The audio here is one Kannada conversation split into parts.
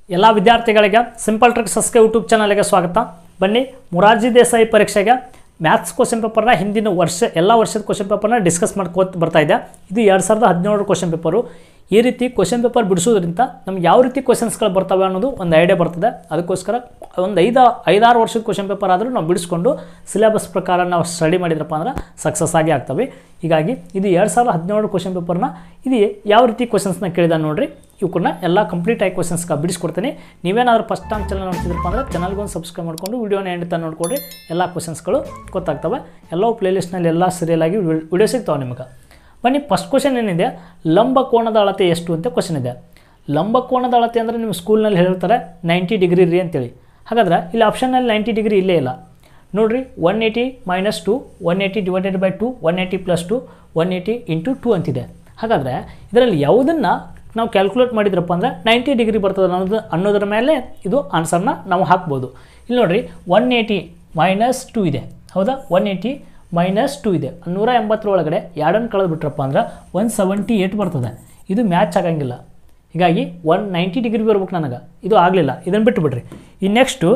ಎಲ್ಲ ವಿದ್ಯಾರ್ಥಿಗಳಿಗೆ ಸಿಂಪಲ್ ಟ್ರಿಕ್ ಸಸ್ಕೆ ಯೂಟ್ಯೂಬ್ ಚಾನಲ್ಗೆ ಸ್ವಾಗತ ಬನ್ನಿ ಮುರಾರ್ಜಿ ದೇಸಾಯಿ ಪರೀಕ್ಷೆಗೆ ಮ್ಯಾಥ್ಸ್ ಕ್ವಶನ್ ಪೇಪರ್ನ ಹಿಂದಿನ ವರ್ಷ ಎಲ್ಲ ವರ್ಷದ ಕ್ವಶನ್ ಪೇಪರ್ನ ಡಿಸ್ಕಸ್ ಮಾಡ್ಕೋತ ಬರ್ತಾ ಇದೆ ಇದು ಎರಡು ಸಾವಿರದ ಹದಿನೇಳರ ಕ್ವಶನ್ ಪೇಪರು ಈ ರೀತಿ ಕ್ವಶನ್ ಪೇಪರ್ ಬಿಡಿಸೋದ್ರಿಂದ ನಮ್ಗೆ ಯಾವ ರೀತಿ ಕ್ವಶನ್ಸ್ಗಳು ಬರ್ತವೆ ಅನ್ನೋದು ಒಂದು ಐಡಿಯಾ ಬರ್ತದೆ ಅದಕ್ಕೋಸ್ಕರ ಒಂದು ಐದು ಐದಾರು ವರ್ಷದ ಕ್ವಶನ್ ಪೇಪರ್ ಆದರೂ ನಾವು ಬಿಡಿಸ್ಕೊಂಡು ಸಿಲೆಬಸ್ ಪ್ರಕಾರ ನಾವು ಸ್ಟಡಿ ಮಾಡಿದ್ರಪ್ಪ ಅಂದ್ರೆ ಸಕ್ಸಸ್ ಆಗಿ ಆಗ್ತವೆ ಹೀಗಾಗಿ ಇದು ಎರಡು ಸಾವಿರದ ಹದಿನೇಳರ ಕ್ವಶನ್ ಪೇಪರ್ನ ಇದು ಯಾವ ರೀತಿ ಕ್ವಶನ್ಸ್ನ ಕೇಳಿದ ನೋಡ್ರಿ ಇವಕ್ಕನ್ನ ಎಲ್ಲ ಕಂಪ್ಲೀಟ್ ಆಗಿ ಕ್ವಶನ್ಸ್ಗೆ ಬಿಡಿಸ್ಕೊಡ್ತೀನಿ ನೀವೇನಾದ್ರೂ ಫಸ್ಟ್ ಟೈಮ್ ಚಾನಲ್ ನೋಡ್ತಿದ್ರಪ್ಪ ಅಂದರೆ ಚಾನಲ್ಗೆ ಒಂದು ಸಬ್ಸ್ಕ್ರೈಬ್ ಮಾಡ್ಕೊಂಡು ವಿಡಿಯೋನ ಎಂಡ್ ತನಕ ನೋಡ್ಕೊಡ್ರಿ ಎಲ್ಲ ಕ್ವಶನ್ಸ್ಗಳು ಗೊತ್ತಾಗ್ತವೆ ಎಲ್ಲವೂ ಪ್ಲೇಲಿಸ್ಟ್ನಲ್ಲಿ ಎಲ್ಲ ಸೀರಿಯಲ್ ಆಗಿ ವಿಡಿಯೋ ಸಿಗ್ತಾವೆ ನಿಮಗೆ ಬನ್ನಿ ಫಸ್ಟ್ ಕ್ವಶನ್ ಏನಿದೆ ಲಂಬ ಕೋಣದ ಅಳತೆ ಎಷ್ಟು ಅಂತ ಕ್ವಶನ್ ಇದೆ ಲಂಬ ಕೋಣದ ಅಳತೆ ಅಂದರೆ ನಿಮ್ಮ ಸ್ಕೂಲ್ನಲ್ಲಿ ಹೇಳ್ತಾರೆ ನೈಂಟಿ ಡಿಗ್ರಿ ರೀ ಅಂತೇಳಿ ಹಾಗಾದ್ರೆ ಇಲ್ಲಿ ಆಪ್ಷನ್ನಲ್ಲಿ ನೈಂಟಿ ಡಿಗ್ರಿ ಇಲ್ಲೇ ಇಲ್ಲ ನೋಡಿರಿ one eighty minus two one eighty divided by two one eighty plus two one eighty into two ಅಂತಿದೆ ಹಾಗಾದರೆ ಇದರಲ್ಲಿ ಯಾವುದನ್ನು ನಾವು ಕ್ಯಾಲ್ಕುಲೇಟ್ ಮಾಡಿದ್ರಪ್ಪ ಅಂದರೆ ನೈಂಟಿ ಡಿಗ್ರಿ ಬರ್ತದೆ ಅನ್ನೋದು ಅನ್ನೋದ್ರ ಮೇಲೆ ಇದು ಆನ್ಸರ್ನ ನಾವು ಹಾಕ್ಬೋದು ಇಲ್ಲಿ ನೋಡಿರಿ ಒನ್ ಏಯ್ಟಿ ಮೈನಸ್ ಟು ಇದೆ ಹೌದಾ ಒನ್ ಏಯ್ಟಿ ಮೈನಸ್ ಟು ಇದೆ ನೂರ ಎಂಬತ್ತರ ಒಳಗಡೆ ಎರಡನ್ನು ಕಳೆದು ಬಿಟ್ರಪ್ಪ ಅಂದ್ರೆ ಒನ್ ಸೆವೆಂಟಿ ಏಯ್ಟ್ ಬರ್ತದೆ ಇದು ಮ್ಯಾಚ್ ಆಗಂಗಿಲ್ಲ ಹೀಗಾಗಿ ಒನ್ ನೈಂಟಿ ಡಿಗ್ರಿ ಬರ್ಬೇಕು ನನಗೆ ಇದು ಆಗಲಿಲ್ಲ ಇದನ್ನು ಬಿಟ್ಟು ಬಿಡ್ರಿ ಈ ನೆಕ್ಸ್ಟು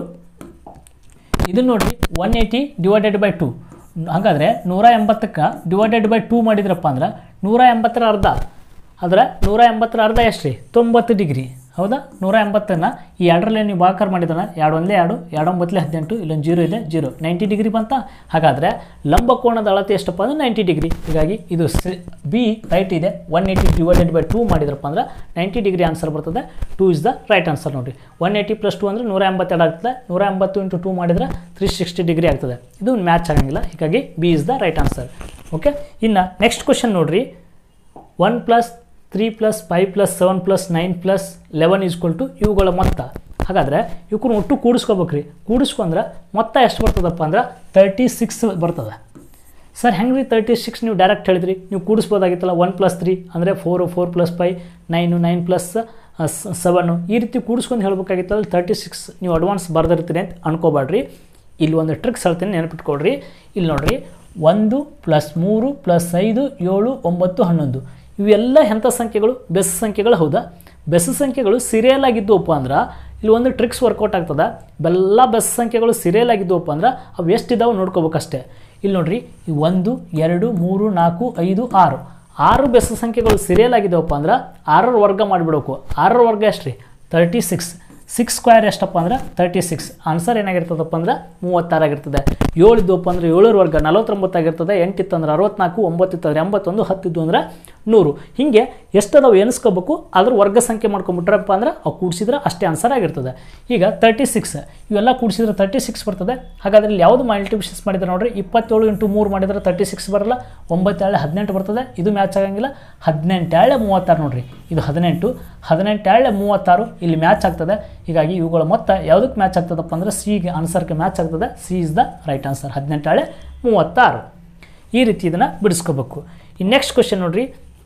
ಇದನ್ನು ನೋಡಿರಿ one eighty divided by two ಹಾಗಾದರೆ ನೂರ ಎಂಬತ್ತಕ್ಕೆ ಡಿವೈಡೆಡ್ ಬೈ ಟೂ ಮಾಡಿದ್ರಪ್ಪ ಅಂದ್ರೆ ನೂರ ಎಂಬತ್ತರ ಅರ್ಧ ಆದರೆ ನೂರ ಎಂಬತ್ತರ ಅರ್ಧ ಎಷ್ಟು ರೀ ತೊಂಬತ್ತು ಡಿಗ್ರಿ ಹೌದಾ ನೂರ ಎಂಬತ್ತನ್ನು ಈ ಎರಡರಲ್ಲೇ ನೀವು ಭಾಗಾಕಾರ ಮಾಡಿದ್ರೆ ಎರಡು ಒಂದೇ ಎರಡು ಎರಡು ಒಂಬತ್ತಲೇ ಹದಿನೆಂಟು ಇಲ್ಲೊಂದು ಜೀರೋ ಇದೆ ಜೀರೋ ನೈಂಟಿ ಡಿಗ್ರಿ ಬಂತ ಹಾಗಾದರೆ ಲಂಬ ಕೋಣದ ಅಳತೆ ಎಷ್ಟಪ್ಪ ಅಂದರೆ ನೈಂಟಿ ಡಿಗ್ರಿ ಹೀಗಾಗಿ ಇದು ಸಿ ಬಿ ರೈಟ್ ಇದೆ one eighty divided by two ಮಾಡಿದ್ರಪ್ಪ ಅಂದ್ರೆ ನೈಂಟಿ ಡಿಗ್ರಿ ಆನ್ಸರ್ ಬರ್ತದೆ two is the right answer ನೋಡಿರಿ ಒನ್ ಏಯ್ಟಿ ಪ್ಲಸ್ ಟು ಅಂದರೆ ನೂರ ಎಂಬತ್ತೆರಡು ಆಗ್ತದೆ ನೂರ ಎಂಬತ್ತು ಇಂಟು ಟೂ ಮಾಡಿದ್ರೆ ತ್ರೀ ಸಿಕ್ಸ್ಟಿ ಡಿಗ್ರಿ ಆಗ್ತದೆ ಇದು ಮ್ಯಾಚ್ ಆಗಂಗಿಲ್ಲ ಹೀಗಾಗಿ B is the right answer okay ಇನ್ನು ನೆಕ್ಸ್ಟ್ ಕ್ವಶನ್ ನೋಡಿರಿ one plus three plus five plus seven plus nine plus eleven equal to ಇವುಗಳ ಮೊತ್ತ ಹಾಗಾದರೆ ಇವಕ್ಕನ್ನು ಒಟ್ಟು ಕೂಡಿಸ್ಕೋಬೇಕ್ರಿ ಕೂಡಿಸ್ಕೊಂಡ್ರೆ ಮೊತ್ತ ಎಷ್ಟು ಬರ್ತದಪ್ಪ ಅಂದ್ರೆ ತರ್ಟಿ ಸಿಕ್ಸ್ ಬರ್ತದೆ ಸರ್ ಹೆಂಗೆ ರೀ ತರ್ಟಿ ಸಿಕ್ಸ್ ನೀವು ಡೈರೆಕ್ಟ್ ಹೇಳಿದ್ರಿ ನೀವು ಕೂಡಿಸ್ಬೋದಾಗಿತ್ತಲ್ಲ ಒನ್ ಪ್ಲಸ್ ತ್ರೀ ಅಂದರೆ four four plus five nine nine plus seven ಈ ರೀತಿ ಕೂಡಿಸ್ಕೊಂಡು ಹೇಳ್ಬೇಕಾಗಿತ್ತಲ್ಲ ತರ್ಟಿ ಸಿಕ್ಸ್ ನೀವು ಅಡ್ವಾನ್ಸ್ ಬರ್ದಿರ್ತೀರಿ ಅಂತ ಅನ್ಕೋಬೇಡ್ರಿ ಇಲ್ಲಿ ಒಂದು ಟ್ರಿಕ್ಸ್ ಹೇಳ್ತೀನಿ ನೆನಪಿಟ್ಕೊಳ್ರಿ ಇಲ್ಲಿ ನೋಡಿರಿ ಒಂದು ಪ್ಲಸ್ ಮೂರು ಪ್ಲಸ್ ಐದು ಏಳು ಒಂಬತ್ತು ಹನ್ನೊಂದು ಇವೆಲ್ಲ ಎಂಥ ಸಂಖ್ಯೆಗಳು ಬೆಸ ಸಂಖ್ಯೆಗಳು ಹೌದಾ ಬೆಸ ಸಂಖ್ಯೆಗಳು ಸಿರಿಯಲ್ ಆಗಿದ್ವಪ್ಪ ಅಂದ್ರೆ ಇಲ್ಲಿ ಒಂದು ಟ್ರಿಕ್ಸ್ ವರ್ಕೌಟ್ ಆಗ್ತದೆ ಬೆಲ್ಲ ಬೆಸ ಸಂಖ್ಯೆಗಳು ಸಿರಿಯಲ್ ಆಗಿದ್ವಪ್ಪ ಅಂದ್ರೆ ಅವು ಎಷ್ಟಿದಾವೆ ನೋಡ್ಕೋಬೇಕಷ್ಟೇ ಇಲ್ಲಿ ನೋಡ್ರಿ ಈ ಒಂದು ಎರಡು ಮೂರು ನಾಲ್ಕು ಐದು ಆರು ಆರು ಬೆಸ ಸಂಖ್ಯೆಗಳು ಸಿರಿಯಲ್ ಆಗಿದ್ದಾವಪ್ಪ ಅಂದ್ರೆ ಆರರ ವರ್ಗ ಮಾಡಿಬಿಡ್ಬೇಕು ಆರರ ವರ್ಗ ಎಷ್ಟು ರೀ ತರ್ಟಿ ಸಿಕ್ಸ್ ಸಿಕ್ಸ್ ಸ್ಕ್ವೇರ್ ಎಷ್ಟಪ್ಪ ಅಂದ್ರೆ ತರ್ಟಿ ಸಿಕ್ಸ್ ಆನ್ಸರ್ ಏನಾಗಿರ್ತದಪ್ಪ ಅಂದ್ರೆ ಮೂವತ್ತಾರಾಗಿರ್ತದೆ ಏಳು ಇದ್ದವಪ್ಪ ಅಂದ್ರೆ ಏಳರ ವರ್ಗ ನಲವತ್ತೊಂಬತ್ತಾಗಿರ್ತದೆ ಎಂಟಿತ್ತು ಅಂದ್ರೆ ಅರವತ್ನಾಲ್ಕು ಒಂಬತ್ತು ಇತ್ತು ಅಂದ್ರೆ ಎಂಬತ್ತೊಂದು ಹತ್ತಿದ್ದು ಅಂದ್ರೆ ನೂರು ಹೀಗೆ ಎಷ್ಟದಾವು ಎನಿಸ್ಕೋಬೇಕು ಅದ್ರ ವರ್ಗ ಸಂಖ್ಯೆ ಮಾಡ್ಕೊಂಬಿಟ್ರಪ್ಪ ಅಂದ್ರೆ ಅವು ಕೂಡಿಸಿದ್ರೆ ಅಷ್ಟೇ ಆನ್ಸರ್ ಆಗಿರ್ತದೆ ಈಗ ತರ್ಟಿ ಸಿಕ್ಸ್ ಇವೆಲ್ಲ ಕೂಡಿಸಿದ್ರೆ ತರ್ಟಿ ಸಿಕ್ಸ್ ಬರ್ತದೆ ಹಾಗಾದ್ರೆ ಇಲ್ಲಿ ಯಾವುದು ಮಲ್ಟಿಪ್ಲಿಷನ್ಸ್ ಮಾಡಿದ್ರೆ ನೋಡ್ರಿ ಇಪ್ಪತ್ತೇಳು ಇಂಟು ಮೂರು ಮಾಡಿದ್ರೆ ತರ್ಟಿ ಸಿಕ್ಸ್ ಬರಲ್ಲ ಒಂಬತ್ತೇಳೆ ಹದಿನೆಂಟು ಬರ್ತದೆ ಇದು ಮ್ಯಾಚ್ ಆಗಂಗಿಲ್ಲ ಹದಿನೆಂಟೇಳೆ ಮೂವತ್ತಾರು ನೋಡ್ರಿ ಇದು ಹದಿನೆಂಟು ಹದಿನೆಂಟೇಳೆ ಮೂವತ್ತಾರು ಇಲ್ಲಿ ಮ್ಯಾಚ್ ಆಗ್ತದೆ ಹೀಗಾಗಿ ಇವುಗಳ ಮೊತ್ತ ಯಾವುದಕ್ಕೆ ಮ್ಯಾಚ್ ಆಗ್ತದಪ್ಪ ಅಂದ್ರೆ ಸಿಗೆ ಆನ್ಸರ್ಗೆ ಮ್ಯಾಚ್ ಆಗ್ತದೆ C is the right answer ಹದಿನೆಂಟೇಳೆ ಮೂವತ್ತಾರು ಈ ರೀತಿ ಇದನ್ನು ಬಿಡಿಸ್ಕೋಬೇಕು ಈ ನೆಕ್ಸ್ಟ್ ಕ್ವಶನ್ ನೋಡ್ರಿ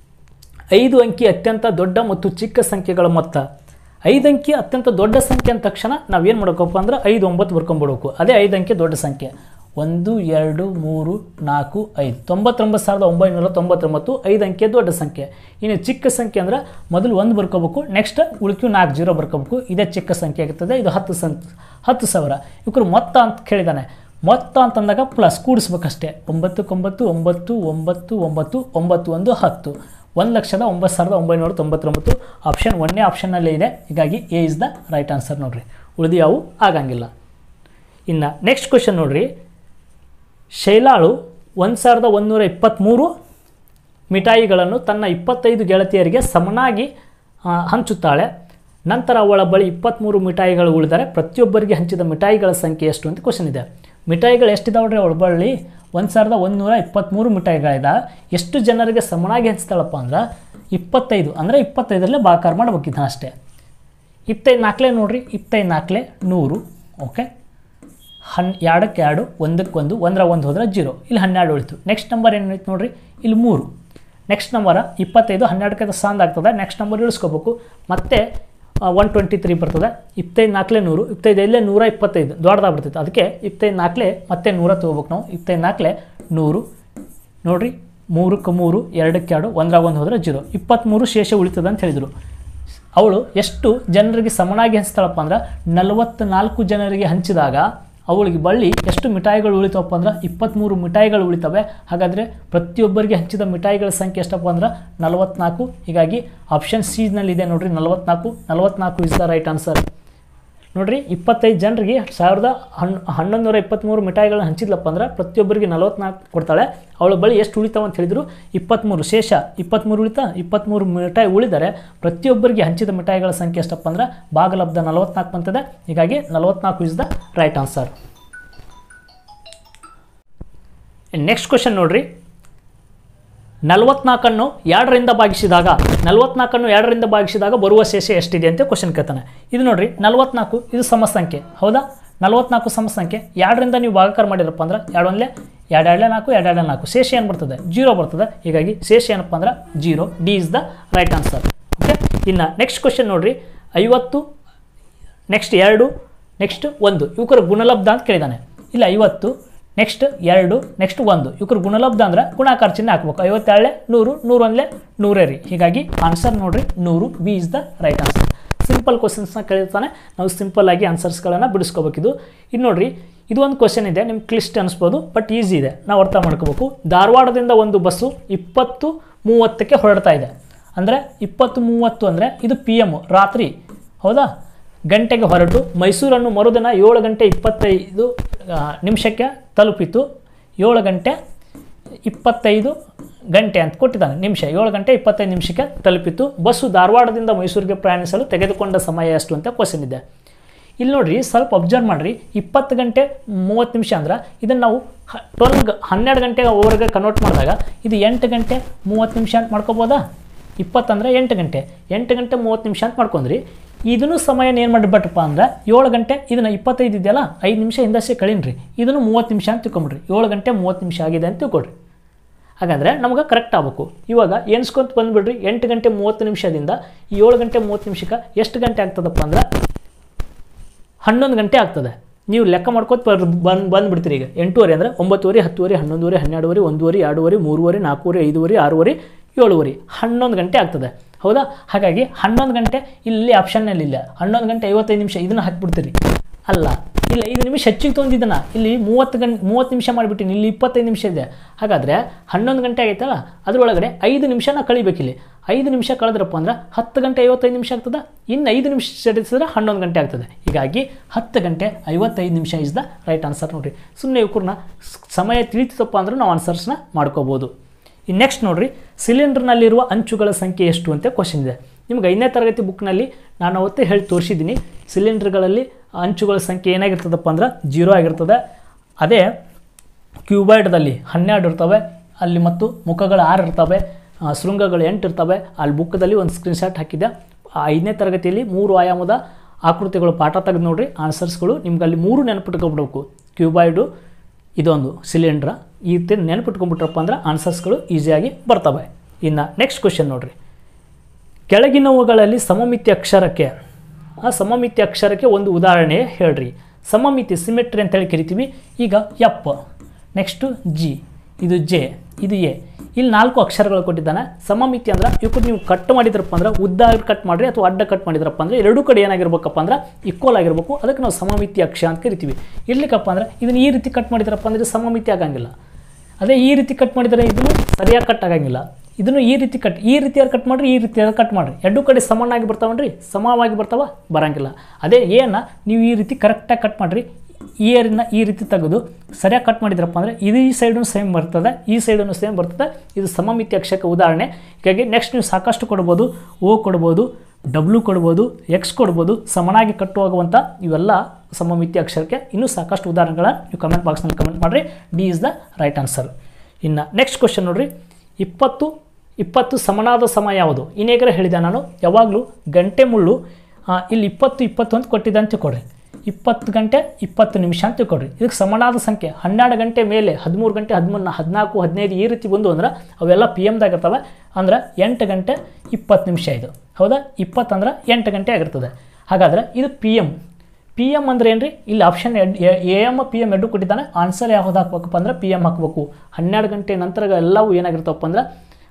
ಐದು ಅಂಕಿ ಅತ್ಯಂತ ದೊಡ್ಡ ಮತ್ತು ಚಿಕ್ಕ ಸಂಖ್ಯೆಗಳ ಮೊತ್ತ ಐದು ಅಂಕಿ ಅತ್ಯಂತ ದೊಡ್ಡ ಸಂಖ್ಯೆ ಅಂದ ತಕ್ಷಣ ನಾವೇನು ಮಾಡ್ಬೇಕಪ್ಪ ಅಂದ್ರೆ ಐದು ಒಂಬತ್ತು ಬರ್ಕೊಂಡ್ಬಿಡ್ಬೇಕು ಅದೇ ಐದು ಅಂಕಿ ದೊಡ್ಡ ಸಂಖ್ಯೆ ಒಂದು ಎರಡು ಮೂರು ನಾಲ್ಕು ಐದು ತೊಂಬತ್ತೊಂಬತ್ತು ಸಾವಿರದ ಒಂಬೈನೂರ ತೊಂಬತ್ತೊಂಬತ್ತು ಐದು ಅಂಕೆ ದೊಡ್ಡ ಸಂಖ್ಯೆ ಇನ್ನು ಚಿಕ್ಕ ಸಂಖ್ಯೆ ಅಂದ್ರೆ ಮೊದಲು ಒಂದು ಬರ್ಕೋಬೇಕು ನೆಕ್ಸ್ಟ್ ಉಳ್ಕ್ಯೂ ನಾಲ್ಕು ಜೀರೋ ಬರ್ಕೋಬೇಕು ಇದೇ ಚಿಕ್ಕ ಸಂಖ್ಯೆ ಆಗಿರ್ತದೆ ಇದು ಹತ್ತು ಸಂ ಹತ್ತು ಸಾವಿರ ಇವ್ರು ಮೊತ್ತ ಅಂತ ಕೇಳಿದಾನೆ ಮೊತ್ತ ಅಂತಂದಾಗ ಪ್ಲಸ್ ಕೂಡಿಸ್ಬೇಕಷ್ಟೇ ಒಂಬತ್ತಕ್ಕೊಂಬತ್ತು ಒಂಬತ್ತು ಒಂಬತ್ತು ಒಂಬತ್ತು ಒಂಬತ್ತು ಒಂದು ಹತ್ತು ಒಂದು ಲಕ್ಷದ ಒಂಬತ್ತು ಸಾವಿರದ ಒಂಬೈನೂರ ತೊಂಬತ್ತೊಂಬತ್ತು ಆಪ್ಷನ್ ಒಂದೇ ಆಪ್ಷನ್ನಲ್ಲೇ ಇದೆ ಹೀಗಾಗಿ A is the right answer ನೋಡಿರಿ ಉಳಿದು ಯಾವು ಆಗಂಗಿಲ್ಲ ಇನ್ನು ನೆಕ್ಸ್ಟ್ ಕ್ವಶನ್ ನೋಡಿರಿ ಶೈಲಾಳು ಒಂದು ಸಾವಿರದ ಒಂದೂರ ಇಪ್ಪತ್ತ್ಮೂರು ಮಿಠಾಯಿಗಳನ್ನು ತನ್ನ ಇಪ್ಪತ್ತೈದು ಗೆಳತಿಯರಿಗೆ ಸಮನಾಗಿ ಆ, ಹಂಚುತ್ತಾಳೆ ನಂತರ ಅವಳ ಬಳಿ ಇಪ್ಪತ್ತ್ಮೂರು ಮಿಠಾಯಿಗಳು ಉಳಿದರೆ ಪ್ರತಿಯೊಬ್ಬರಿಗೆ ಹಂಚಿದ ಮಿಠಾಯಿಗಳ ಸಂಖ್ಯೆ ಎಷ್ಟು ಅಂತ ಕ್ವಶನ್ ಇದೆ ಮಿಠಾಯಿಗಳು ಎಷ್ಟಿದಾವ್ರಿ ಅವಳ ಬಳಿ ಒಂದು ಸಾವಿರದ ಒಂದೂರ ಇಪ್ಪತ್ತ್ಮೂರು ಮಿಠಾಯಿಗಳಿದ ಎಷ್ಟು ಜನರಿಗೆ ಸಮನಾಗಿ ಹಂಚ್ತಾಳಪ್ಪ ಅಂದ್ರೆ ಇಪ್ಪತ್ತೈದು ಅಂದರೆ ಇಪ್ಪತ್ತೈದರಲ್ಲೇ ಬಾಕಾರ ಮಾಡ್ಬೇಕಿದ್ದ ಅಷ್ಟೇ ಇಪ್ಪತ್ತೈದು ನಾಲ್ಕಲೇ ನೋಡ್ರಿ ಇಪ್ಪತ್ತೈದು ನಾಲ್ಕಲೇ ನೂರು ಓಕೆ ಹನ್ ಎರಡಕ್ಕೆ ಎರಡು ಒಂದಕ್ಕೆ ಒಂದು ಒಂದರ ಒಂದು ಹೋದ್ರೆ ಜೀರೋ ಇಲ್ಲಿ ಹನ್ನೆರಡು ಉಳಿತು ನೆಕ್ಸ್ಟ್ ನಂಬರ್ ಏನಾಯ್ತು ನೋಡ್ರಿ ಇಲ್ಲಿ ಮೂರು ನೆಕ್ಸ್ಟ್ ನಂಬರ ಇಪ್ಪತ್ತೈದು ಹನ್ನೆರಡಕ್ಕೆ ಸಾಂದ್ ಆಗ್ತದೆ ನೆಕ್ಸ್ಟ್ ನಂಬರ್ ಇಳಿಸ್ಕೋಬೇಕು ಮತ್ತೆ ಒನ್ ಟ್ವೆಂಟಿ ತ್ರೀ ಬರ್ತದೆ ಇಪ್ಪತ್ತೈದು ನಾಲ್ಕಲೇ ನೂರು ಇಪ್ಪತ್ತೈದು ಎಲ್ಲೇ ನೂರ ಇಪ್ಪತ್ತೈದು ದೊಡ್ಡದಾಗ ಬರ್ತೈತೆ ಅದಕ್ಕೆ ಇಪ್ಪತ್ತೈದು ನಾಲ್ಕಲೇ ಮತ್ತೆ ನೂರ ತೊಗೋಬೇಕು ನಾವು ಇಪ್ಪತ್ತೈದು ನಾಲ್ಕಲೇ ನೂರು ನೋಡಿರಿ ಮೂರಕ್ಕೆ ಮೂರು ಎರಡಕ್ಕೆ ಎರಡು ಒಂದ್ರಾಗ ಒಂದು ಹೋದ್ರೆ ಜೀರೋ ಇಪ್ಪತ್ತ್ಮೂರು ಶೇಷ ಉಳಿತದೆ ಅಂತ ಹೇಳಿದರು ಅವಳು ಎಷ್ಟು ಜನರಿಗೆ ಸಮನಾಗಿ ಹಂಚ್ತಾಳಪ್ಪ ಅಂದ್ರೆ ನಲವತ್ತ್ನಾಲ್ಕು ಜನರಿಗೆ ಹಂಚಿದಾಗ ಅವಳಿಗೆ ಬಳ್ಳಿ ಎಷ್ಟು ಮಿಠಾಯಿಗಳು ಉಳಿತಾವಪ್ಪ ಅಂದ್ರೆ ಇಪ್ಪತ್ತ್ಮೂರು ಮಿಠಾಯಿಗಳು ಉಳಿತವೆ ಹಾಗಾದರೆ ಪ್ರತಿಯೊಬ್ಬರಿಗೆ ಹಂಚಿದ ಮಿಠಾಯಿಗಳ ಸಂಖ್ಯೆ ಎಷ್ಟಪ್ಪ ಅಂದ್ರೆ ನಲವತ್ನಾಲ್ಕು ಹೀಗಾಗಿ ಆಪ್ಷನ್ ಸಿನಲ್ಲಿದೆ ನೋಡ್ರಿ ನಲವತ್ನಾಲ್ಕು ನಲವತ್ನಾಲ್ಕು ಇಸ್ ದ ರೈಟ್ ಆನ್ಸರ್ ನೋಡ್ರಿ ಇಪ್ಪತ್ತೈದು ಜನರಿಗೆ ಸಾವಿರದ ಹನ್ ಹನ್ನೊಂದು ನೂರ ಇಪ್ಪತ್ತ್ಮೂರು ಮಿಠಾಯಿಗಳನ್ನ ಹಂಚಿದ್ಲಪ್ಪ ಅಂದ್ರೆ ಪ್ರತಿಯೊಬ್ಬರಿಗೆ ನಲವತ್ನಾಲ್ಕು ಕೊಡ್ತಾಳೆ ಅವಳ ಬಳಿ ಎಷ್ಟು ಉಳಿತಾವ ಅಂತ ಹೇಳಿದ್ರು ಇಪ್ಪತ್ತ್ಮೂರು ಶೇಷ ಇಪ್ಪತ್ತ್ಮೂರು ಉಳಿತಾ ಇಪ್ಪತ್ತ್ಮೂರು ಮಿಠಾಯಿ ಉಳಿದರೆ ಪ್ರತಿಯೊಬ್ಬರಿಗೆ ಹಂಚಿದ ಮಿಠಾಯಿಗಳ ಸಂಖ್ಯೆ ಎಷ್ಟಪ್ಪ ಅಂದ್ರೆ ಭಾಗಲಬ್ಧ ನಲವತ್ನಾಲ್ಕು ಬಂತದೆ ಹೀಗಾಗಿ ನಲವತ್ನಾಲ್ಕು is the right answer next question ನೋಡ್ರಿ ನಲವತ್ನಾಲ್ಕನ್ನು ಎರಡರಿಂದ ಭಾಗಿಸಿದಾಗ ನಲವತ್ನಾಲ್ಕನ್ನು ಎರಡರಿಂದ ಭಾಗಿಸಿದಾಗ ಬರುವ ಶೇಷ ಎಷ್ಟಿದೆ ಅಂತ ಕ್ವಶನ್ ಕೇಳ್ತಾನೆ ಇದು ನೋಡ್ರಿ ನಲವತ್ನಾಲ್ಕು ಇದು ಸಮಸಂಖ್ಯೆ ಹೌದಾ ನಲವತ್ನಾಲ್ಕು ಸಮಸಂಖ್ಯೆ ಎರಡರಿಂದ ನೀವು ಭಾಗಾಕಾರ ಮಾಡಿರಪ್ಪ ಅಂದ್ರೆ ಎರಡು ಒಂದಲೇ ಎರಡು ಎರಡಲೇ ನಾಲ್ಕು ಎರಡು ಎರಡಲೇ ನಾಲ್ಕು ಶೇಷ ಏನು ಬರ್ತದೆ ಜೀರೋ ಬರ್ತದೆ ಹೀಗಾಗಿ ಶೇಷ ಏನಪ್ಪ ಅಂದ್ರೆ zero D is the right answer okay ಇನ್ನು ನೆಕ್ಸ್ಟ್ ಕ್ವಶನ್ ನೋಡ್ರಿ ಐವತ್ತು ನೆಕ್ಸ್ಟ್ ಎರಡು ನೆಕ್ಸ್ಟ್ ಒಂದು ಇವಕ್ಕರ ಗುಣಲಬ್ಧ ಅಂತ ಕೇಳಿದಾನೆ ಇಲ್ಲ ಐವತ್ತು ನೆಕ್ಸ್ಟ್ ಎರಡು ನೆಕ್ಸ್ಟ್ ಒಂದು ಇವಕ್ಕರ ಗುಣಲಬ್ಧ ಅಂದ್ರೆ ಗುಣಾಕಾರ ಚಿಹ್ನೆ ಹಾಕ್ಬೇಕು ಐವತ್ತೆರಡೇ ನೂರು ನೂರು ಒಂದಲೇ ನೂರೇ ರೀ ಹೀಗಾಗಿ ಆನ್ಸರ್ ನೋಡ್ರಿ ನೂರು B is the right answer simple ಕ್ವಶನ್ಸ್ನ ಕೇಳಿರ್ತಾನೆ ನಾವು ಸಿಂಪಲ್ ಆಗಿ ಆನ್ಸರ್ಸ್ಗಳನ್ನು ಬಿಡಿಸ್ಕೋಬೇಕಿದು ಇದು ನೋಡ್ರಿ ಇದು ಒಂದು ಕ್ವಶನ್ ಇದೆ ನಿಮ್ಗೆ ಕ್ಲಿಸ್ಟ್ ಅನಿಸ್ಬೋದು ಬಟ್ ಈಸಿ ಇದೆ ನಾವು ಅರ್ಥ ಮಾಡ್ಕೋಬೇಕು ಧಾರವಾಡದಿಂದ ಒಂದು ಬಸ್ಸು ಇಪ್ಪತ್ತು ಮೂವತ್ತಕ್ಕೆ ಹೊರಡ್ತಾ ಇದೆ ಅಂದರೆ ಇಪ್ಪತ್ತು ಮೂವತ್ತು ಅಂದರೆ ಇದು ಪಿ ಎಮ್ ರಾತ್ರಿ ಹೌದಾ ಗಂಟೆಗೆ ಹೊರಟು ಮೈಸೂರನ್ನು ಮರುದಿನ ಏಳು ಗಂಟೆ ಇಪ್ಪತ್ತೈದು ಆ, ನಿಮಿಷಕ್ಕೆ ತಲುಪಿತು ಏಳು ಗಂಟೆ ಇಪ್ಪತ್ತೈದು ಗಂಟೆ ಅಂತ ಕೊಟ್ಟಿದ್ದಾನೆ ನಿಮಿಷ ಏಳು ಗಂಟೆ ಇಪ್ಪತ್ತೈದು ನಿಮಿಷಕ್ಕೆ ತಲುಪಿತು ಬಸ್ಸು ಧಾರವಾಡದಿಂದ ಮೈಸೂರಿಗೆ ಪ್ರಯಾಣಿಸಲು ತೆಗೆದುಕೊಂಡ ಸಮಯ ಎಷ್ಟು ಅಂತ ಕ್ವಶನ್ ಇದೆ ಇಲ್ಲಿ ನೋಡ್ರಿ ಸ್ವಲ್ಪ ಅಬ್ಸರ್ವ್ ಮಾಡಿರಿ ಇಪ್ಪತ್ತು ಗಂಟೆ ಮೂವತ್ತು ನಿಮಿಷ ಅಂದ್ರೆ ಇದನ್ನು ನಾವು ಟ್ವೆಲ್ ಹನ್ನೆರಡು ಗಂಟೆಗೆ ಓವರ್ಗೆ ಕನ್ವರ್ಟ್ ಮಾಡಿದಾಗ ಇದು ಎಂಟು ಗಂಟೆ ಮೂವತ್ತು ನಿಮಿಷ ಅಂತ ಮಾಡ್ಕೋಬೋದಾ ಇಪ್ಪತ್ತಂದ್ರೆ ಎಂಟು ಗಂಟೆ ಎಂಟು ಗಂಟೆ ಮೂವತ್ತು ನಿಮಿಷ ಅಂತ ಮಾಡ್ಕೊಂಡ್ರಿ ಇದನ್ನು ಸಮಯನ ಏನು ಮಾಡಿಬಿಟ್ರಪ್ಪ ಅಂದ್ರೆ ಏಳು ಗಂಟೆ ಇದನ್ನು ಇಪ್ಪತ್ತೈದು ಇದೆಯಲ್ಲ ಐದು ನಿಮಿಷ ಹಿಂದಷ್ಟೇ ಕಳೀನ್ರಿ ಇದನ್ನು ಮೂವತ್ತು ನಿಮಿಷ ಅಂತ ತಿಳ್ಕೊಂಬಿಡ್ರಿ ಏಳು ಗಂಟೆ ಮೂವತ್ತು ನಿಮಿಷ ಆಗಿದೆ ಅಂತ ತಿಳ್ಕೊಡ್ರಿ ಹಾಗಂದ್ರೆ ನಮ್ಗೆ ಕರೆಕ್ಟ್ ಆಗಬೇಕು ಇವಾಗ ಎಣಿಸ್ಕೊಂತ ಬಂದುಬಿಡ್ರಿ ಎಂಟು ಗಂಟೆ ಮೂವತ್ತು ನಿಮಿಷದಿಂದ ಈ ಏಳು ಗಂಟೆ ಮೂವತ್ತು ನಿಮಿಷಕ್ಕೆ ಎಷ್ಟು ಗಂಟೆ ಆಗ್ತದಪ್ಪ ಅಂದ್ರೆ ಹನ್ನೊಂದು ಗಂಟೆ ಆಗ್ತದೆ ನೀವು ಲೆಕ್ಕ ಮಾಡ್ಕೋತ ಬರ್ ಬಂದು ಬಂದುಬಿಡ್ತೀರಿ ಈಗ ಎಂಟೂವರೆ ಅಂದರೆ ಒಂಬತ್ತುವರೆ ಹತ್ತುವರೆ ಹನ್ನೊಂದುವರೆ ಹನ್ನೆರಡುವರೆ ಒಂದೂವರೆ ಎರಡೂವರೆ ಮೂರುವರೆ ನಾಲ್ಕೂವರೆ ಐದುವರೆ ಆರೂವರೆ ಏಳುವರೆ ಹನ್ನೊಂದು ಗಂಟೆ ಆಗ್ತದೆ ಹೌದಾ ಹಾಗಾಗಿ ಹನ್ನೊಂದು ಗಂಟೆ ಇಲ್ಲಿ ಆಪ್ಷನ್ನಲ್ಲಿ ಇಲ್ಲ ಹನ್ನೊಂದು ಗಂಟೆ ಐವತ್ತೈದು ನಿಮಿಷ ಇದನ್ನು ಹಾಕ್ಬಿಡ್ತೀರಿ ಅಲ್ಲ ಇಲ್ಲಿ ಐದು ನಿಮಿಷ ಹೆಚ್ಚಿಗೆ ತೊಗೊಂಡಿದ್ದನ ಇಲ್ಲಿ ಮೂವತ್ತು ಗಂಟೆ ಮೂವತ್ತು ನಿಮಿಷ ಮಾಡಿಬಿಟ್ಟಿನಿ ಇಲ್ಲಿ ಇಪ್ಪತ್ತೈದು ನಿಮಿಷ ಇದೆ ಹಾಗಾದರೆ ಹನ್ನೊಂದು ಗಂಟೆ ಆಗೈತಲ್ಲ ಅದರೊಳಗಡೆ ಐದು ನಿಮಿಷನ ಕಳಿಬೇಕಿಲ್ಲಿ ಐದು ನಿಮಿಷ ಕಳೆದ್ರಪ್ಪ ಅಂದ್ರೆ ಹತ್ತು ಗಂಟೆ ಐವತ್ತೈದು ನಿಮಿಷ ಆಗ್ತದೆ ಇನ್ನು ಐದು ನಿಮಿಷ ಸೇರಿಸಿದ್ರೆ ಹನ್ನೊಂದು ಗಂಟೆ ಆಗ್ತದೆ ಹೀಗಾಗಿ ಹತ್ತು ಗಂಟೆ ಐವತ್ತೈದು ನಿಮಿಷ ಇಸ್ ದ ರೈಟ್ ಆನ್ಸರ್ ನೋಡಿರಿ ಸುಮ್ಮನೆ ಇವ್ರನ್ನ ಸಮಯ ತಿಳಿತಪ್ಪ ಅಂದ್ರೆ ನಾವು ಆನ್ಸರ್ಸ್ನ ಮಾಡ್ಕೋಬೋದು ಇನ್ನು ನೆಕ್ಸ್ಟ್ ನೋಡ್ರಿ ಸಿಲಿಂಡರ್ನಲ್ಲಿರುವ ಅಂಚುಗಳ ಸಂಖ್ಯೆ ಎಷ್ಟು ಅಂತ ಕ್ವಶನ್ ಇದೆ ನಿಮ್ಗೆ ಐದನೇ ತರಗತಿ ಬುಕ್ನಲ್ಲಿ ನಾನು ಅವತ್ತೇ ಹೇಳಿ ತೋರಿಸಿದ್ದೀನಿ ಸಿಲಿಂಡರ್ಗಳಲ್ಲಿ ಅಂಚುಗಳ ಸಂಖ್ಯೆ ಏನಾಗಿರ್ತದಪ್ಪ ಅಂದ್ರೆ ಜೀರೋ ಆಗಿರ್ತದೆ ಅದೇ ಕ್ಯೂಬಾಯ್ಡ್ದಲ್ಲಿ ಹನ್ನೆರಡು ಇರ್ತವೆ ಅಲ್ಲಿ ಮತ್ತು ಮುಖಗಳು ಆರು ಇರ್ತವೆ ಆ, ಶೃಂಗಗಳು ಎಂಟು ಇರ್ತವೆ ಅಲ್ಲಿ ಬುಕ್ದಲ್ಲಿ ಒಂದು ಸ್ಕ್ರೀನ್ಶಾಟ್ ಹಾಕಿದ್ದೆ ಆ ಐದನೇ ತರಗತಿಯಲ್ಲಿ ಮೂರು ಆಯಾಮದ ಆಕೃತಿಗಳು ಪಾಠ ತೆಗೆದು ನೋಡ್ರಿ ಆನ್ಸರ್ಸ್ಗಳು ನಿಮ್ಗೆ ಅಲ್ಲಿ ಮೂರು ನೆನಪಿಟ್ಕೊಬಿಡ್ಬೇಕು ಕ್ಯೂಬಾಯ್ಡು ಇದೊಂದು ಸಿಲಿಂಡ್ರ ಈ ರೀತಿ ನೆನಪಿಟ್ಕೊಂಡ್ಬಿಟ್ರಪ್ಪ ಅಂದ್ರೆ ಆನ್ಸರ್ಸ್ಗಳು ಈಸಿಯಾಗಿ ಬರ್ತವೆ ಇನ್ನು ನೆಕ್ಸ್ಟ್ ಕ್ವಶನ್ ನೋಡ್ರಿ ಕೆಳಗಿನವುಗಳಲ್ಲಿ ಸಮಮಿತಿ ಅಕ್ಷರಕ್ಕೆ ಆ ಸಮಮಿತಿ ಅಕ್ಷರಕ್ಕೆ ಒಂದು ಉದಾಹರಣೆ ಹೇಳ್ರಿ ಸಮಮಿತಿ ಸಿಮೆಟ್ರಿ ಅಂತೇಳಿ ಕರಿತೀವಿ ಈಗ ಎಪ್ ನೆಕ್ಸ್ಟು ಜಿ ಇದು ಜೆ ಇದು ಎ ಇಲ್ಲಿ ನಾಲ್ಕು ಅಕ್ಷರಗಳು ಕೊಟ್ಟಿದ್ದಾನೆ ಸಮಮಿತಿ ಅಂದ್ರೆ ಇವಕ್ಕೆ ನೀವು ಕಟ್ ಮಾಡಿದ್ರಪ್ಪ ಅಂದ್ರೆ ಉದ್ದ ಕಟ್ ಮಾಡಿರಿ ಅಥವಾ ಅಡ್ಡ ಕಟ್ ಮಾಡಿದ್ರಪ್ಪ ಅಂದ್ರೆ ಎರಡೂ ಕಡೆ ಏನಾಗಿರ್ಬೇಕಪ್ಪ ಅಂದ್ರೆ ಈಕ್ವಲ್ ಆಗಿರ್ಬೇಕು ಅದಕ್ಕೆ ನಾವು ಸಮಮಿತಿ ಅಕ್ಷ ಅಂತ ಕರಿತೀವಿ ಇರ್ಲಿಕ್ಕಪ್ಪ ಅಂದ್ರೆ ಇದನ್ನ ಈ ರೀತಿ ಕಟ್ ಮಾಡಿದ್ರಪ್ಪ ಅಂದ್ರೆ ಇದು ಸಮಮಿತಿ ಆಗಂಗಿಲ್ಲ ಅದೇ ಈ ರೀತಿ ಕಟ್ ಮಾಡಿದರೆ ಇದನ್ನು ಸರಿಯಾಗಿ ಕಟ್ ಆಗಂಗಿಲ್ಲ ಇದನ್ನು ಈ ರೀತಿ ಕಟ್ ಈ ರೀತಿಯಾಗಿ ಕಟ್ ಮಾಡಿರಿ ಈ ರೀತಿಯಾಗಿ ಕಟ್ ಮಾಡಿರಿ ಎರಡೂ ಕಡೆ ಸಮನಾಗಿ ಬರ್ತಾವನ್ರಿ ಸಮವಾಗಿ ಬರ್ತಾವ ಬರಂಗಿಲ್ಲ ಅದೇ ಏನ ನೀವು ಈ ರೀತಿ ಕರೆಕ್ಟಾಗಿ ಕಟ್ ಮಾಡಿರಿ ಈ ಏರಿನ ಈ ರೀತಿ ತೆಗೆದು ಸರಿಯಾಗಿ ಕಟ್ ಮಾಡಿದ್ರಪ್ಪ ಅಂದರೆ ಇದು ಈ ಸೈಡೂ ಸೇಮ್ ಬರ್ತದೆ ಈ ಸೈಡೂ ಸೇಮ್ ಬರ್ತದೆ ಇದು ಸಮಮಿತಿ ಅಕ್ಷಕ್ಕೆ ಉದಾಹರಣೆ ಹೀಗಾಗಿ ನೆಕ್ಸ್ಟ್ ನೀವು ಸಾಕಷ್ಟು ಕೊಡ್ಬೋದು ಓ ಕೊಡ್ಬೋದು ಡಬ್ಲ್ಯೂ ಕೊಡ್ಬೋದು ಎಕ್ಸ್ ಕೊಡ್ಬೋದು ಸಮನಾಗಿ ಕಟ್ಟುವಾಗುವಂಥ ಇವೆಲ್ಲ ಸಮಮಿತಿ ಅಕ್ಷರಕ್ಕೆ ಇನ್ನೂ ಸಾಕಷ್ಟು ಉದಾಹರಣೆಗಳನ್ನ ನೀವು ಕಮೆಂಟ್ ಬಾಕ್ಸ್ನಲ್ಲಿ ಕಮೆಂಟ್ ಮಾಡಿರಿ D is the right answer ಇನ್ನು ನೆಕ್ಸ್ಟ್ ಕ್ವಶನ್ ನೋಡ್ರಿ ಇಪ್ಪತ್ತು ಇಪ್ಪತ್ತು ಸಮನಾದ ಸಮ ಯಾವುದು ಇನ್ನೇಗರ ಹೇಳಿದೆ ನಾನು ಯಾವಾಗಲೂ ಗಂಟೆ ಮುಳ್ಳು ಆ, ಇಲ್ಲಿ ಇಪ್ಪತ್ತು ಇಪ್ಪತ್ತು ಅಂತ ಕೊಟ್ಟಿದ್ದೆ ಅಂತ ತಿಳ್ಕೊಡ್ರಿ ಇಪ್ಪತ್ತು ಗಂಟೆ ಇಪ್ಪತ್ತು ನಿಮಿಷ ಅಂತ ತಿಳ್ಕೊಡ್ರಿ ಇದಕ್ಕೆ ಸಮನಾದ ಸಂಖ್ಯೆ ಹನ್ನೆರಡು ಗಂಟೆ ಮೇಲೆ ಹದಿಮೂರು ಗಂಟೆ ಹದಿಮೂರು ಹದಿನಾಲ್ಕು ಹದಿನೈದು ಈ ರೀತಿ ಬಂದು ಅಂದ್ರೆ ಅವೆಲ್ಲ ಪಿ ಎಮ್ದಾಗ ಇರ್ತವೆ ಅಂದ್ರೆ ಎಂಟು ಗಂಟೆ ಇಪ್ಪತ್ತು ನಿಮಿಷ ಇದು ಹೌದಾ ಇಪ್ಪತ್ತಂದ್ರೆ ಎಂಟು ಗಂಟೆ ಆಗಿರ್ತದೆ ಹಾಗಾದ್ರೆ ಇದು ಪಿ ಎಮ್ ಪಿ ಎಮ್ ಅಂದ್ರೆ ಏನ್ರಿ ಇಲ್ಲಿ option A M P M ಎರಡು ಕೊಟ್ಟಿದ್ದಾನೆ ಆನ್ಸರ್ ಯಾವ್ದು ಹಾಕ್ಬೇಕಪ್ಪ ಅಂದ್ರೆ ಪಿ ಎಮ್ ಹಾಕ್ಬೇಕು ಹನ್ನೆರಡು ಗಂಟೆ ನಂತರ ಎಲ್ಲವೂ ಏನಾಗಿರ್ತಾವಪ್ಪ ಅಂದ್ರೆ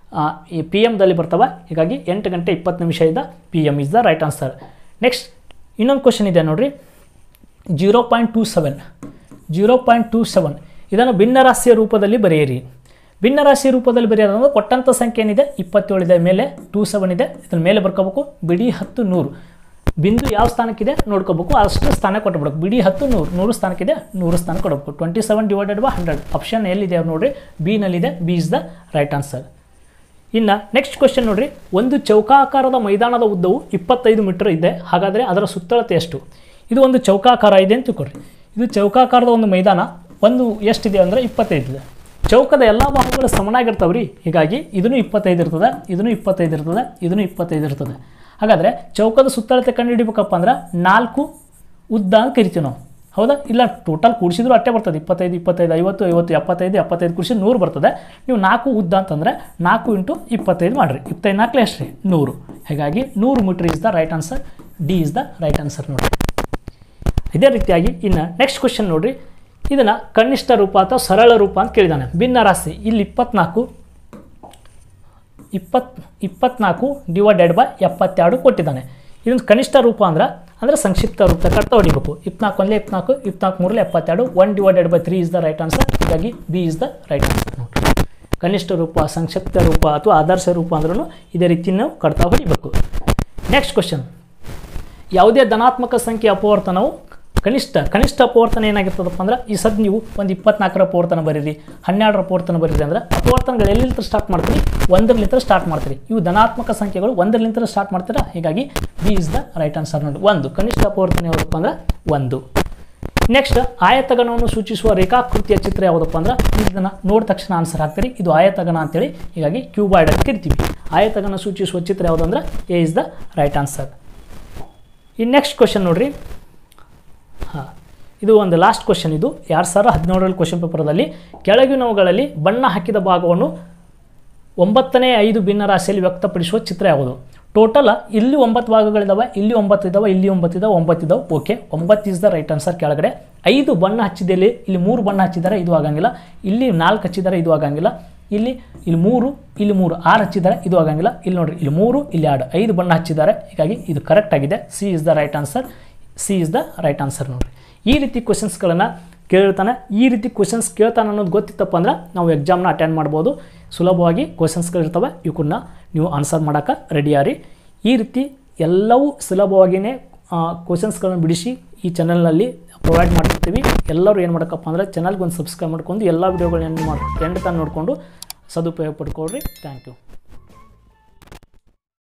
ಈ ಪಿ ಎಮ್ದಲ್ಲಿ ಬರ್ತವೆ ಹೀಗಾಗಿ ಎಂಟು ಗಂಟೆ ಇಪ್ಪತ್ತು ನಿಮಿಷದಿಂದ P M is the right answer next ಇನ್ನೊಂದು ಕ್ವಶನ್ ಇದೆ ನೋಡಿರಿ zero point two seven zero point two seven ಇದನ್ನು ಭಿನ್ನರಾಶಿಯ ರೂಪದಲ್ಲಿ ಬರೆಯಿರಿ ಭಿನ್ನರಾಶಿ ರೂಪದಲ್ಲಿ ಬರೆಯೋದಂದ್ರೆ ಕೊಟ್ಟಂಥ ಸಂಖ್ಯೆ ಏನಿದೆ ಇಪ್ಪತ್ತೇಳು ಇದೆ ಮೇಲೆ ಟೂ ಸೆವೆನ್ ಇದೆ ಇದನ್ನ ಮೇಲೆ ಬರ್ಕೋಬೇಕು ಬಿಡಿ ಹತ್ತು ನೂರು ಬಿಂದು ಯಾವ ಸ್ಥಾನಕ್ಕಿದೆ ನೋಡ್ಕೋಬೇಕು ಅಷ್ಟು ಸ್ಥಾನ ಕೊಟ್ಬಿಡ್ಬೇಕು ಬಿಡಿ ಹತ್ತು ನೂರು ನೂರು ಸ್ಥಾನಕ್ಕಿದೆ ನೂರು ಸ್ಥಾನ ಕೊಡಬೇಕು twenty seven divided by hundred option ಎಲ್ಲಿದೆ ಅವ್ರು ನೋಡಿರಿ ಬಿನಲ್ಲಿದೆ B is the right answer ಇನ್ನು ನೆಕ್ಸ್ಟ್ ಕ್ವಶನ್ ನೋಡ್ರಿ ಒಂದು ಚೌಕಾಕಾರದ ಮೈದಾನದ ಉದ್ದವು ಇಪ್ಪತ್ತೈದು ಮೀಟರ್ ಇದೆ ಹಾಗಾದರೆ ಅದರ ಸುತ್ತಳತೆ ಎಷ್ಟು ಇದು ಒಂದು ಚೌಕಾಕಾರ ಇದೆ ಅಂತ ತಿಳ್ಕೊಳ್ರಿ ಇದು ಚೌಕಾಕಾರದ ಒಂದು ಮೈದಾನ ಒಂದು ಎಷ್ಟಿದೆ ಅಂದರೆ ಇಪ್ಪತ್ತೈದು ಇದೆ ಚೌಕದ ಎಲ್ಲ ಭಾಗಗಳು ಸಮನಾಗಿರ್ತಾವೆ ರೀ ಹೀಗಾಗಿ ಇದನ್ನು ಇಪ್ಪತ್ತೈದು ಇರ್ತದೆ ಇದನ್ನು ಇಪ್ಪತ್ತೈದು ಇರ್ತದೆ ಇದನ್ನು ಇಪ್ಪತ್ತೈದು ಇರ್ತದೆ ಹಾಗಾದರೆ ಚೌಕದ ಸುತ್ತಳತೆ ಕಂಡುಹಿಡಿಬೇಕಪ್ಪ ಅಂದ್ರೆ ನಾಲ್ಕು ಉದ್ದ ಅಂತ ಕರಿತೀವಿ ನಾವು ಹೌದಾ ಇಲ್ಲ ಟೋಟಲ್ ಕೂಡಿಸಿದ್ರು ಅಟ್ಟೆ ಬರ್ತದೆ ಇಪ್ಪತ್ತೈದು ಇಪ್ಪತ್ತೈದು ಐವತ್ತು ಐವತ್ತು ಎಪ್ಪತ್ತೈದು ಎಪ್ಪತ್ತೈದು ಕೂಡಿಸಿ ನೂರು ಬರ್ತದೆ ನೀವು ನಾಲ್ಕು ಉದ್ದ ಅಂತಂದರೆ ನಾಲ್ಕು ಇಂಟು ಇಪ್ಪತ್ತೈದು ಮಾಡಿರಿ ಇಪ್ಪತ್ತೈದು ನಾಲ್ಕು ಎಷ್ಟು ರೀ ನೂರು ಹೀಗಾಗಿ ನೂರು metre is the right answer D is the right answer ನೋಡಿರಿ ಇದೇ ರೀತಿಯಾಗಿ ಇನ್ನು ನೆಕ್ಸ್ಟ್ ಕ್ವಶನ್ ನೋಡ್ರಿ ಇದನ್ನು ಕನಿಷ್ಠ ರೂಪ ಅಥವಾ ಸರಳ ರೂಪ ಅಂತ ಕೇಳಿದಾನೆ ಭಿನ್ನ ರಾಶಿ ಇಲ್ಲಿ ಇಪ್ಪತ್ನಾಲ್ಕು ಇಪ್ಪತ್ ಇಪ್ಪತ್ನಾಲ್ಕು ಡಿವೈಡೆಡ್ ಬೈ ಎಪ್ಪತ್ತೆರಡು ಕೊಟ್ಟಿದ್ದಾನೆ ಇದೊಂದು ಕನಿಷ್ಠ ರೂಪ ಅಂದ್ರೆ ಅಂದರೆ ಸಂಕ್ಷಿಪ್ತ ರೂಪ ಕರ್ತ ಹೊಡಿಬೇಕು ಇಪ್ಪತ್ನಾಲ್ಕು ಒಂದೇ ಇಪ್ಪತ್ನಾಲ್ಕು ಇಪ್ಪತ್ನಾಲ್ಕು ಮೂರಲೆ ಎಪ್ಪತ್ತೆರಡು one divided by three is the right answer ಹೀಗಾಗಿ B is the right answer ನೋಡ್ರಿ ಕನಿಷ್ಠ ರೂಪ ಸಂಕ್ಷಿಪ್ತ ರೂಪ ಅಥವಾ ಆದರ್ಶ ರೂಪ ಅಂದ್ರೂ ಇದೇ ರೀತಿ ನಾವು ಕಡ್ತಾ ಹೊಡಿಬೇಕು ನೆಕ್ಸ್ಟ್ ಕ್ವಶನ್ ಯಾವುದೇ ಧನಾತ್ಮಕ ಸಂಖ್ಯೆ ಅಪವರ್ತನವು ಕನಿಷ್ಠ ಕನಿಷ್ಠ ಅಪವರ್ತನ ಏನಾಗಿರ್ತದಪ್ಪ ಅಂದ್ರೆ ಈ ಸದ್ ನೀವು ಒಂದು ಇಪ್ಪತ್ನಾಲ್ಕರ ಅಪವರ್ತನ ಬರೀರಿ ಹನ್ನೆರಡರ ಅಪವರ್ತನ ಬರೀರಿ ಅಂದ್ರೆ ಅಪವರ್ತನಗಳು ಎಲ್ಲಿಂದ ಸ್ಟಾರ್ಟ್ ಮಾಡ್ತೀರಿ ಒಂದರಲಿಂದ ಸ್ಟಾರ್ಟ್ ಮಾಡ್ತೀರಿ ಇವು ಧನಾತ್ಮಕ ಸಂಖ್ಯೆಗಳು ಒಂದರಲಿಂದ ಸ್ಟಾರ್ಟ್ ಮಾಡ್ತೀರಾ ಹೀಗಾಗಿ B is the right answer ನೋಡಿ ಒಂದು ಕನಿಷ್ಠ ಅಪವರ್ತನ ಯಾವುದಪ್ಪ ಅಂದ್ರೆ ಒಂದು ನೆಕ್ಸ್ಟ್ ಆಯತಗಣವನ್ನು ಸೂಚಿಸುವ ರೇಖಾಕೃತಿಯ ಚಿತ್ರ ಯಾವುದಪ್ಪ ಅಂದ್ರೆ ಇದನ್ನು ನೋಡಿದ ತಕ್ಷಣ ಆನ್ಸರ್ ಹಾಕ್ತೀರಿ ಇದು ಆಯತಗಣ ಅಂತೇಳಿ ಹೀಗಾಗಿ ಕ್ಯೂಬಾಯ್ಡ್ ಅಂತ ಕರಿತೀವಿ ಆಯತಗಣ ಸೂಚಿಸುವ ಚಿತ್ರ ಯಾವುದಂದ್ರೆ A is the right answer ಈ ನೆಕ್ಸ್ಟ್ ಕ್ವಶನ್ ನೋಡ್ರಿ ಹಾಂ ಇದು ಒಂದು ಲಾಸ್ಟ್ ಕ್ವಶನ್ ಇದು ಎರಡು ಸಾವಿರ ಹದಿನೇಳರಲ್ಲಿ ಕ್ವಶನ್ ಪೇಪರ್ದಲ್ಲಿ ಕೆಳಗಿನವುಗಳಲ್ಲಿ ಬಣ್ಣ ಹಾಕಿದ ಭಾಗವನ್ನು ಒಂಬತ್ತನೇ ಐದು ಭಿನ್ನರಾಶಿಯಲ್ಲಿ ವ್ಯಕ್ತಪಡಿಸುವ ಚಿತ್ರ ಯಾವುದು ಟೋಟಲ್ ಇಲ್ಲಿ ಒಂಬತ್ತು ಭಾಗಗಳಿದಾವೆ ಇಲ್ಲಿ ಒಂಬತ್ತು ಇದಾವೆ ಇಲ್ಲಿ ಒಂಬತ್ತು ಇದಾವೆ ಒಂಬತ್ತು ಇದಾವೆ ಓಕೆ ಒಂಬತ್ತು ಇಸ್ ದ ರೈಟ್ ಆನ್ಸರ್ ಕೆಳಗಡೆ ಐದು ಬಣ್ಣ ಹಚ್ಚಿದಲ್ಲಿ ಇಲ್ಲಿ ಮೂರು ಬಣ್ಣ ಹಚ್ಚಿದ್ದಾರೆ ಇದು ಆಗಂಗಿಲ್ಲ ಇಲ್ಲಿ ನಾಲ್ಕು ಹಚ್ಚಿದ್ದಾರೆ ಇದು ಆಗಂಗಿಲ್ಲ ಇಲ್ಲಿ ಇಲ್ಲಿ ಮೂರು ಇಲ್ಲಿ ಮೂರು ಆರು ಹಚ್ಚಿದ್ದಾರೆ ಇದು ಆಗಂಗಿಲ್ಲ ಇಲ್ಲಿ ನೋಡ್ರಿ ಇಲ್ಲಿ ಮೂರು ಇಲ್ಲಿ ಎರಡು ಐದು ಬಣ್ಣ ಹಚ್ಚಿದ್ದಾರೆ ಹೀಗಾಗಿ ಇದು ಕರೆಕ್ಟ್ ಆಗಿದೆ C is the right answer C is the right answer ನೋಡ್ರಿ ಈ ರೀತಿ ಕ್ವಶನ್ಸ್ಗಳನ್ನು ಕೇಳ್ತಾನೆ ಈ ರೀತಿ ಕ್ವಶನ್ಸ್ ಕೇಳ್ತಾನೆ ಅನ್ನೋದು ಗೊತ್ತಿತ್ತಪ್ಪ ಅಂದ್ರೆ ನಾವು ಎಕ್ಸಾಮ್ನ ಅಟೆಂಡ್ ಮಾಡ್ಬೋದು ಸುಲಭವಾಗಿ ಕ್ವಶನ್ಸ್ಗಳಿರ್ತವೆ ಇವಕ್ಕನ್ನ ನೀವು ಆನ್ಸರ್ ಮಾಡೋಕೆ ರೆಡಿಯಾರಿ ಈ ರೀತಿ ಎಲ್ಲವೂ ಸುಲಭವಾಗಿಯೇ ಕ್ವಶನ್ಸ್ಗಳನ್ನು ಬಿಡಿಸಿ ಈ ಚಾನಲ್ನಲ್ಲಿ ಪ್ರೊವೈಡ್ ಮಾಡ್ತಿರ್ತೀವಿ ಎಲ್ಲರೂ ಏನು ಮಾಡೋಕ್ಕಪ್ಪ ಅಂದರೆ ಚಾನಲ್ಗೆ ಒಂದು ಸಬ್ಸ್ಕ್ರೈಬ್ ಮಾಡ್ಕೊಂಡು ಎಲ್ಲ ವೀಡಿಯೋಗಳನ್ನ ಮಾಡಿ ಎಂಡ್ ತಾನು ನೋಡಿಕೊಂಡು ಸದುಪಯೋಗ ಪಡ್ಕೊಳ್ರಿ ಥ್ಯಾಂಕ್ ಯು